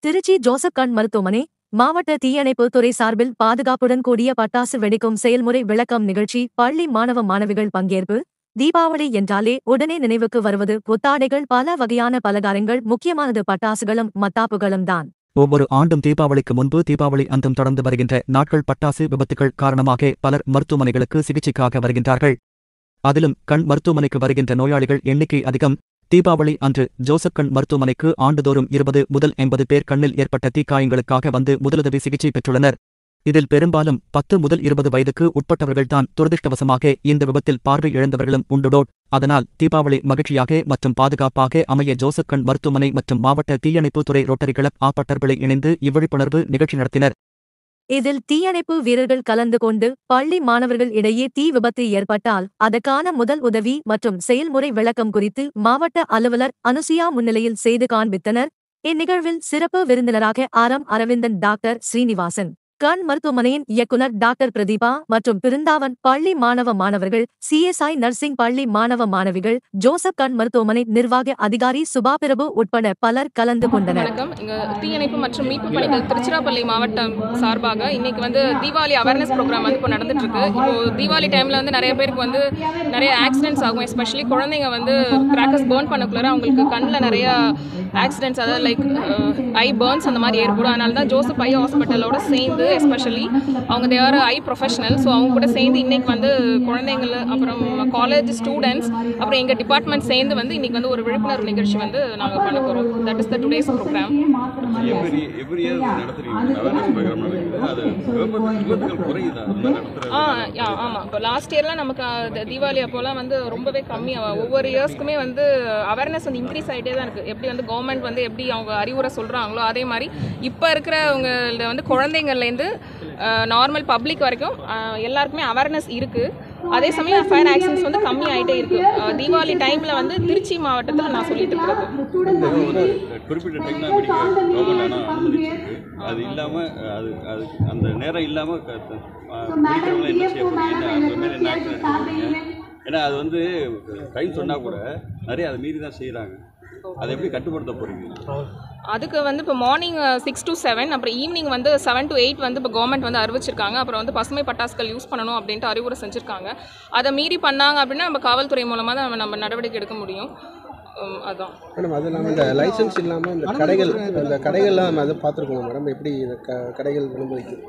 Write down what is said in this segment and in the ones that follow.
Trichy Joseph கண் மருத்துவமனை மாவட்ட தீயணைப்பு துறை சார்பில் பாதுகாப்புடன் கூடிய பட்டாசு வெடிக்கும் செயல்முறை விளக்கம் நிகழ்ச்சி பள்ளி மாணவ மாணவிகள் பங்கேற்பு தீபாவளி என்றாலே உடனே நினைவுக்கு வருவது புத்தாடைகள் பல வகையான பலகாரங்கள் முக்கியமானது பட்டாசுகளும் மத்தாப்புகளும் தான் ஒவ்வொரு ஆண்டும் தீபாவளிக்கு முன்பு தீபாவளி அந்தம் தொடர்ந்து வருகின்ற நாட்கள் பட்டாசு விபத்துகள் காரணமாக பலர் மருத்துவமனைகளுக்கு சிகிச்சைக்காக வருகின்றார்கள் அதிலும் கண் மருத்துவமனைக்கு வருகின்ற நோயாளிகள் எண்ணிக்கை அதிகம் தீபாவளி அன்று ஜோசப் கண் மருத்துவமனைக்கு ஆண்டுதோறும் இருபது முதல் எண்பது பேர் கண்ணில் ஏற்பட்ட தீக்காயங்களுக்காக வந்து முதலுதவி சிகிச்சை பெற்றுள்ளனர் இதில் பெரும்பாலும் பத்து முதல் இருபது வயதுக்கு உட்பட்டவர்கள்தான் துரதிருஷ்டவசமாக இந்த விபத்தில் பார்வை இழந்தவர்களும் உண்டுடோ அதனால் தீபாவளி மகிழ்ச்சியாக மற்றும் பாதுகாப்பாக அமைய ஜோசப் கண் மருத்துவமனை மற்றும் மாவட்ட தீயணைப்பு துறை ரோட்டரி கிளப் ஆப்பட்டர்களை இணைந்து இவ்விழிப்புணர்வு நிகழ்ச்சி நடத்தினர் இதில் தீயணைப்பு வீரர்கள் கலந்து கொண்டு பள்ளி மாணவர்கள் இடையே தீ விபத்து ஏற்பட்டால் அதற்கான முதல் உதவி மற்றும் செயல்முறை விளக்கம் குறித்து மாவட்ட அலுவலர் அனுசுயா முன்னிலையில் செய்து காண்பித்தனர் இந்நிகழ்வில் சிறப்பு விருந்தினராக ஆரம் அரவிந்தன் டாக்டர் ஸ்ரீனிவாசன் கண் மருத்துவமனையின் இயக்குனர் டாக்டர் பிரதீபா மற்றும் பிருந்தாவன் பள்ளி மாணவ மாணவர்கள் சிஎஸ்ஐ நர்சிங் பள்ளி மாணவ மாணவிகள் ஜோசப் கண் மருத்துவமனை நிர்வாக அதிகாரி சுபா பிரபு உட்பட பலர் கலந்து கொண்டனர் வணக்கம் இங்க தீயணைப்பு மற்றும் மீட்பு பணிகள் திருச்சிராப்பள்ளி மாவட்டம் சார்பாக இன்னைக்கு வந்து தீபாவளி அவேர்னஸ் ப்ரோக்ராம் வந்து இப்போ நடந்துட்டு இருக்கு இப்போ தீபாவளி டைம்ல வந்து நிறைய பேருக்கு வந்து நிறைய ஆக்சிடென்ட்ஸ் ஆகும் எஸ்பெஷலி குழந்தைங்க வந்து கிராக்கர்ஸ் பேர்ன் பண்ணக்குள்ள அவங்களுக்கு கண்ணில் நிறைய ஆக்சிடென்ட்ஸ் அதாவது லைக் ஐ பேர்ன்ஸ் அந்த மாதிரி ஏற்படும் அதனால தான் ஜோசப் ஐ ஹாஸ்பிட்டலோட சேர்ந்து எஸ்பெஷலி அவங்க தேர் ஐ ப்ரொஃபஷனல் ஸோ அவங்க கூட சேர்ந்து இன்னைக்கு வந்து குழந்தைங்கள அப்புறம் காலேஜ் ஸ்டூடெண்ட்ஸ் அப்புறம் எங்கள் டிபார்ட்மெண்ட் சேர்ந்து வந்து இன்னைக்கு வந்து ஒரு விழிப்புணர்வு நிகழ்ச்சி வந்து நாங்கள் பண்ண போகிறோம் that is the today's program every every year நடத்துறீங்க அவேர்னஸ் ப்ரோக்ராம் நடக்குது அது விபத்து விபத்துகள் குறையுதா அந்த நடத்துற ஆ யா ஆமாம் இப்போ லாஸ்ட் இயர்லாம் நமக்கு அது தீபாவளி அப்போலாம் வந்து ரொம்பவே கம்மி ஒவ்வொரு இயர்ஸ்க்குமே வந்து அவேர்னஸ் வந்து இன்க்ரீஸ் ஆகிட்டே தான் இருக்குது எப்படி வந்து கவர்மெண்ட் வந்து எப்படி அவங்க அறிவுரை சொல்கிறாங்களோ அதே மாதிரி இப்போ இருக்கிறவங்க வந்து குழந்தைங்கள்லேருந்து நார்மல் பப்ளிக் வரைக்கும் அஹ், எல்லாருக்குமே அவேர்னஸ் இருக்குது அதே சமயம் ஃபயர் ஆக்சிடென்ட்ஸ் வந்து கம்மி ஆகிட்டே இருக்குது தீபாவளி டைமில் வந்து திருச்சி மாவட்டத்தில் நான் சொல்லிட்டு இருக்கிறது ஒரு குறிப்பிட்ட டைம் தான் வெடிக்க கவர்மெண்ட் ஆனால் அனுமதிச்சிருக்கு அது இல்லாமல் அது அது அந்த நேரம் இல்லாமல் வெடிக்கிறவங்க என்ன செய்ய போறீங்க என்ன அந்த மேலே என்ன ஆக்ஷன் எடுக்க போறீங்க ஏன்னா அது வந்து டைம் சொன்னால் கூட நிறைய அதை மீறி தான் செய்கிறாங்க அதை எப்படி கட்டுப்படுத்த போகிறீங்க அதுக்கு வந்து இப்போ மார்னிங் சிக்ஸ் to செவன் அப்புறம் ஈவினிங் வந்து செவன் to எயிட் வந்து இப்போ கவர்மெண்ட் வந்து அறிவிச்சிருக்காங்க அப்புறம் வந்து பசுமை பட்டாசுகள் யூஸ் பண்ணணும் அப்படின்ட்டு அறிவுரை செஞ்சுருக்காங்க அதை மீறி பண்ணாங்க அப்படின்னா நம்ம காவல்துறை மூலமாக தான் நம்ம- நம்ம நடவடிக்கை எடுக்க முடியும் உம், அதான் மேடம் அது இல்லாமல் இந்த லைசன்ஸ் இல்லாமல் இந்த கடைகள் இந்த கடைகள்லாம் நம்ம அதை பார்த்துருக்கோம் மேடம் எப்படி இந்த க கடைகள் அனுமதிக்கும்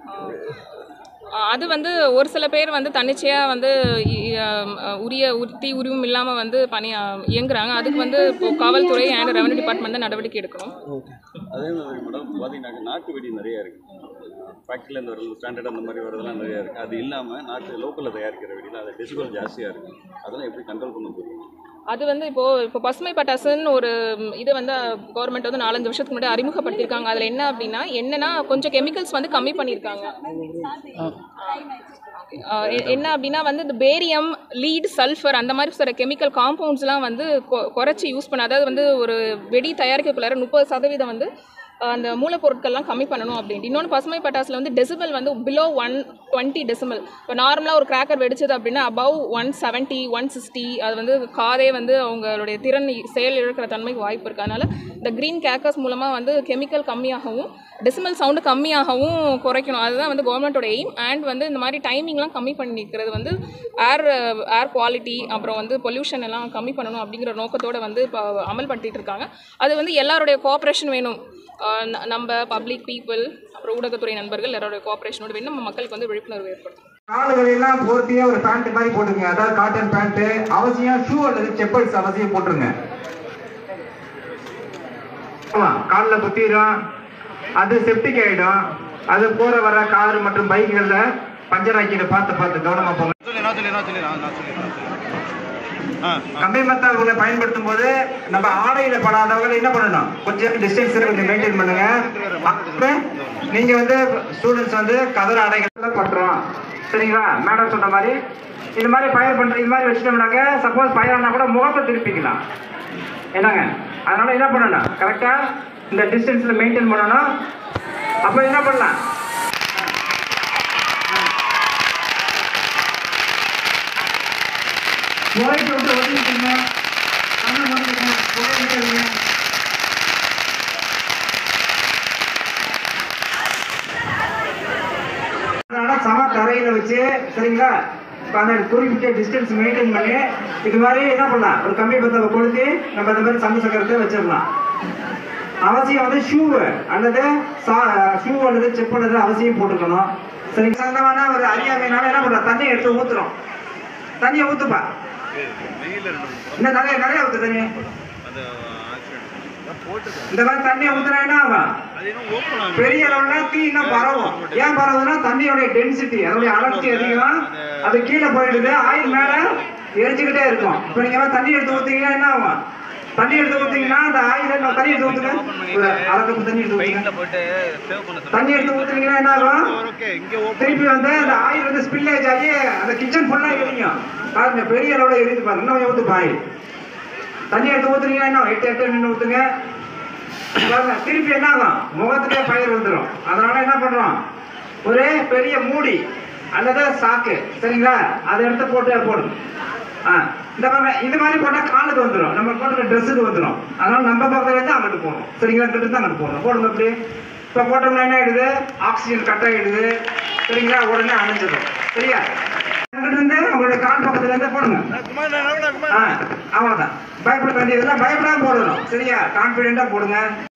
அஹ் அது வந்து ஒரு சில பேர் வந்து தன்னிச்சையாக வந்து இ- அஹ் உரிய உரி- தீ உரிமம் இல்லாமல் வந்து பணி அஹ் இயங்குறாங்க அதுக்கு வந்து இப்போ காவல்துறை அண்ட் ரெவன்யூ டிபார்ட்மெண்ட் தான் நடவடிக்கை எடுக்கணும் ஓகே அதே மாதிரி மேடம் பார்த்தீங்கன்னா நாட்டு வெடி நிறைய இருக்குது ஃபேக்ட்ரிலேருந்து வரது ஸ்டாண்டர்ட் அந்த மாதிரி வரதெல்லாம் நிறையா இருக்குது அது இல்லாமல் நாட்டு லோக்கலில் தயாரிக்கிற வெடியில் அது டெசிபல் ஜாஸ்தியாக இருக்குது அதெல்லாம் எப்படி கண்ட்ரோல் பண்ண போகிறீங்க அது வந்து இப்போ இப்போ பசுமை பட்டாசுன்னு ஒரு ம், இது வந்து கவர்மெண்ட் வந்து நாலஞ்சு வருஷத்துக்கு முன்னாடி அறிமுகப்படுத்தியிருக்காங்க அதில் என்ன அப்படின்னா என்னன்னா கொஞ்சம் கெமிக்கல்ஸ் வந்து கம்மி பண்ணியிருக்காங்க ஆஹ் எ- என்ன அப்படின்னா வந்து இந்த பேரியம் லீட் சல்ஃபர் அந்த மாதிரி சில கெமிக்கல் காம்பவுண்ட்ஸ்லாம் வந்து கொ- குறைச்சி யூஸ் பண்ண அதாவது வந்து ஒரு வெடி தயாரிக்கக்குள்ளார முப்பது சதவீதம் வந்து ஆஹ் அந்த மூலப்பொருட்கள்லாம் கம்மி பண்ணணும் அப்படின்ட்டு இன்னொன்று பசுமை பட்டாசில் வந்து டெசிபல் வந்து பிலோ ஒன் டுவெண்ட்டி டெசிமல் இப்போ நார்மலாக ஒரு கிராக்கர் வெடிச்சது அப்படின்னா above one seventy one sixty அது வந்து காதே வந்து அவங்களுடைய திறன் செயல் இழக்கிற தன்மைக்கு வாய்ப்பு இருக்குது அதனால் இந்த க்ரீன் கேக்கர்ஸ் மூலமாக வந்து கெமிக்கல் கம்மியாகவும் டெசிமல் சவுண்டு கம்மியாகவும் குறைக்கணும் அதுதான் வந்து கவர்மெண்ட்டோட எய்ம் அண்ட் வந்து இந்த மாதிரி டைமிங்லாம் கம்மி பண்ணிக்கிறது வந்து ஏர் ஏர் குவாலிட்டி அப்புறம் வந்து பொல்யூஷன் எல்லாம் கம்மி பண்ணணும் அப்படிங்கிற நோக்கத்தோட வந்து இப்போ அமல்படுத்திட்டு இருக்காங்க அது வந்து எல்லாருடைய கோஆப்ரேஷன் வேணும் ஆஹ் ந- நம்ம பப்ளிக் பீப்புள் அப்புறம் ஊடகத்துறை நண்பர்கள் எல்லாரோட கோஆப்ரேஷனோட வேணும் நம்ம மக்களுக்கு வந்து விழிப்புணர்வு ஏற்படுத்தும் காலுகளெல்லாம் போர்த்தியா ஒரு பேண்ட் மாதிரி போட்டுங்க அதாவது காட்டன் பேண்ட் அவசியம் ஷூ அல்லது செப்பல்ஸ் அவசியம் போட்டுருங்க ஆமா காலில் குத்திரும் அது செப்டிக் ஆயிடும் அது போற வர கார் மற்றும் பைக்குகள்ல பஞ்சர் ஆக்கிட்டு பார்த்து பார்த்து கவனமா போங்க கம்பி மத்தாவுகளை பயன்படுத்தும் போது நம்ம ஆடையில படாதவங்க என்ன பண்ணணும் கொஞ்சம் டிஸ்டன்ஸ் கொஞ்சம் மெயின்டைன் பண்ணுங்க அப்புறம் நீங்க வந்து ஸ்டூடெண்ட்ஸ் வந்து கதர் ஆடைகள் பண்றோம் சரிங்களா மேடம் சொன்ன மாதிரி இந்த மாதிரி ஃபயர் பண்ற இந்த மாதிரி வச்சுட்டோம்னாக்க சப்போஸ் ஃபயர் ஆனா கூட முகத்தை திருப்பிக்கலாம் என்னங்க அதனால என்ன பண்ணணும் கரெக்டா இந்த டிஸ்டன்ஸ்ல மெயின்டைன் பண்ணணும் அப்ப என்ன பண்ணலாம் போயிட்டு விட்டு ஒதுக்கிக்கோங்க கண்ணை மூடிக்கோங்க புகை விட்டுருங்க சம தரையில வச்சு சரிங்களா இப்ப அந்த குறிப்பிட்ட டிஸ்டன்ஸ் மெயின்டைன் பண்ணி இது மாதிரி என்ன பண்ணலாம் ஒரு கம்பி பத்தவை கொளுத்தி நம்ம இந்த மாதிரி சங்கு சக்கரத்தை வச்சிடலாம் அவசியம் வந்து ஷூ அல்லது ஷூ அல்லது செப் அல்லது அவசியம் போட்டுக்கணும் சரி சொந்தமான ஒரு அறியாமைனால என்ன பண்றோம் தண்ணி எடுத்து ஊத்துறோம் தண்ணியை ஊத்துப்பா இன்னும் நிறைய நிறைய ஊத்து தண்ணி இந்த மாதிரி தண்ணியை ஊத்துனா என்ன ஆகும் பெரிய அளவுல தீ இன்னும் பரவும் ஏன் பரவுதுன்னா தண்ணியோட டென்சிட்டி அதோடைய அடர்த்தி அதிகம் அது கீழே போயிடுது ஆயில் மேல எரிச்சுக்கிட்டே இருக்கும் இப்போ நீங்க எல்லாம் தண்ணி எடுத்து ஊத்தீங்கன்னா என்ன ஆகும் தண்ணி எடுத்து ஊத்தீங்கன்னா அந்த ஆயில் தண்ணி எடுத்து ஊத்துங்க ஒரு அரை கப்பு தண்ணி எடுத்து ஊத்துங்க தண்ணி எடுத்து ஊத்துனீங்கன்னா என்ன ஆகும் திருப்பி வந்து அந்த ஆயில் வந்து ஸ்பில்லேஜ் ஆகி அந்த கிச்சன் ஃபுல்லா எரியும் பாருங்க பெரிய அளவுல எரியுது பாருங்க இன்னும் கொஞ்சம் ஊத்து ஆயில் தண்ணி எடுத்து ஊத்துனீங்கன்னா என்ன எட்டு எட்டு நின்று ஊத்துங்க பாருங்க திருப்பி என்ன ஆகும் முகத்திலே பயிர் வந்துடும் அதனால என்ன பண்றோம் ஒரு பெரிய மூடி அல்லது சாக்கு சரிங்களா அதை எடுத்து போட்டு போடும் ஆ இந்த பாருங்க இது மாதிரி போட்டா காலுக்கு வந்துடும் நம்ம போட்டுற ட்ரெஸ்ஸுக்கு வந்துடும் அதனால நம்ம பக்கத்துல இருந்து அங்கிட்டு போகணும் சரிங்களா இங்கிட்டு இருந்து அங்கிட்டு போகணும் போடுங்க அப்படி இப்போ போட்டோம்னா என்ன ஆயிடுது ஆக்சிஜன் கட் ஆயிடுது சரிங்களா உடனே அணைஞ்சிடும் சரியா அங்கிட்டு இருந்து உங்களோட கால் பக்கத்துல இருந்து போடுங்க ஆ அவ்வளவுதான் பயப்பட வேண்டியதில்லை பயப்படாம போடணும் சரியா கான்பிடென்ட்டா போடுங்க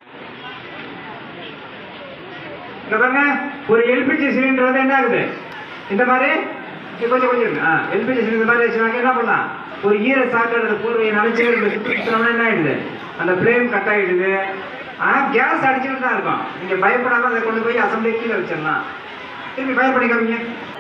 இந்த பாருங்க ஒரு எல்பிஜி சிலிண்டர் வந்து என்ன ஆகுது இந்த மாதிரி இது கொஞ்சம் கொஞ்சம் இருக்கு ஆ எல்பிஜி சிலிண்டர் மாதிரி வச்சுனாக்க என்ன பண்ணலாம் ஒரு ஈர சாக்கு அல்லது போர்வையை நினைச்சு சுத்தணும்னா என்ன ஆயிடுது அந்த ஃப்ளேம் கட் ஆயிடுது ஆ கேஸ் அடிச்சுட்டு தான் இருக்கும் நீங்க பயப்படாம அதை கொண்டு போய் அசம்பிளி கீழே வச்சிடலாம் திரும்பி பயப்படிக்காதீங்க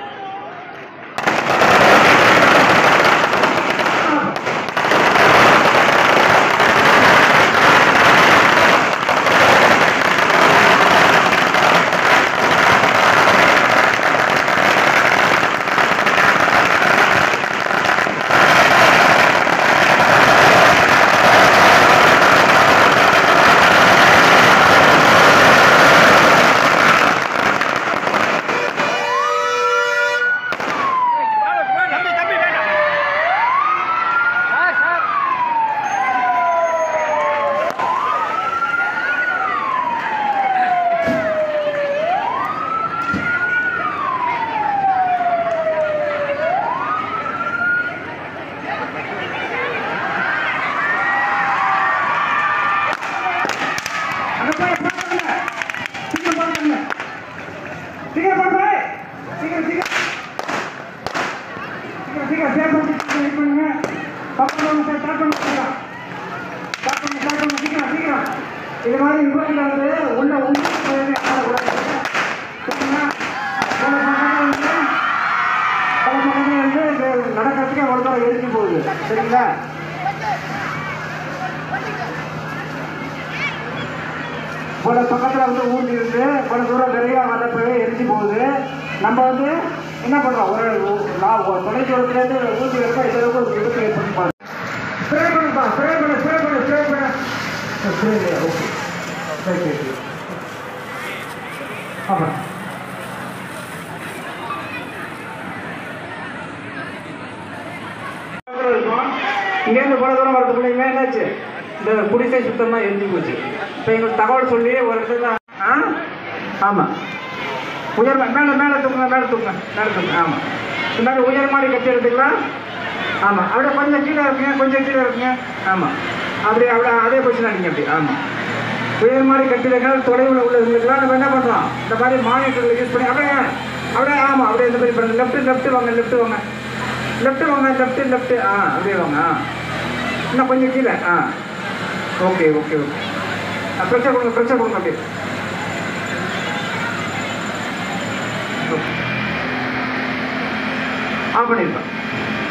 அங்க போய் போடுங்க சீக்கிரம் போடுங்க சீக்கிரம் போடுங்க சீக்கிரம் சீக்கிரம் சீக்கிரம் சீக்கிரம் சேவ் பண்ணி வெயிட் பண்ணுங்க பக்கம் வந்து ஸ்டார்ட் பண்ணுங்க ஸ்டார்ட் பண்ணுங்க ஸ்டார்ட் பண்ணுங்க சீக்கிரம் சீக்கிரம் இது மாதிரி விபத்துல வந்து உள்ள உள்ள ஆடக்கூடாது சரிங்களா பல பக்கத்துல வந்து பல பக்கத்துல வந்து இது நடக்கிறதுக்கே அவ்வளோ தூரம் எரிஞ்சு போகுது சரிங்களா பல பக்கத்தில் வந்து ஊட்டி இருந்து பல தூரம் நிறைய வரப்பவே எரிஞ்சு போகுது நம்ம வந்து என்ன பண்ணுறோம் ஒரு நான் ஒரு தொலை தூரத்துலேருந்து ஊட்டி வைக்க இந்த அளவுக்கு ஒரு விபத்து ஏற்படுத்தி ஸ்ப்ரே பண்ணுப்பா ஸ்ப்ரே பண்ணு ஸ்ப்ரே பண்ணு ஸ்ப்ரே பண்ணு ஸ்ப்ரே இல்லையா ஓகே சரி சரி சரி ஆமாம் இங்கேருந்து போன தூரம் வரதுக்குள்ளேயுமே என்னாச்சு இந்த குடிசை சுத்தமாக எரிஞ்சு போச்சு இப்போ எங்களுக்கு தகவல் சொல்லி ஒரு இடத்துல ஆ ஆமாம் உயர் மேலே மேலே தூக்குங்க மேலே தூக்குங்க மேலே தூக்குங்க ஆமாம் இந்த மாதிரி உயர் மாதிரி கட்டி எடுத்துக்கலாம் ஆமாம் அப்படியே கொஞ்சம் கீழே இருக்குங்க கொஞ்சம் கீழே இருக்குங்க ஆமாம் அப்படியே அப்படியே அதே பொசிஷன் அடிங்க அப்படி ஆமாம் உயர் மாதிரி கட்டிடங்கள் தொலைவில் உள்ளவங்களுக்குலாம் நம்ம என்ன பண்ணுறோம் இந்த மாதிரி மானிட்டரில் யூஸ் பண்ணி அப்படியே அப்படியே ஆமாம் அப்படியே இந்த மாதிரி பண்ணுங்க லெஃப்ட் லெஃப்ட் வாங்க லெஃப்ட் வாங்க லெஃப்ட் வாங்க லெஃப்ட் லெஃப்ட் ஆ அப்படியே வாங்க ஆ இன்னும் கொஞ்சம் கீழே ஆ ஓகே ஓகே ஓகே ப்ரெஷர் கொடுங்க ப்ரெஷர் கொடுங்க அப்படியே ஆஃப் பண்ணிருப்பேன்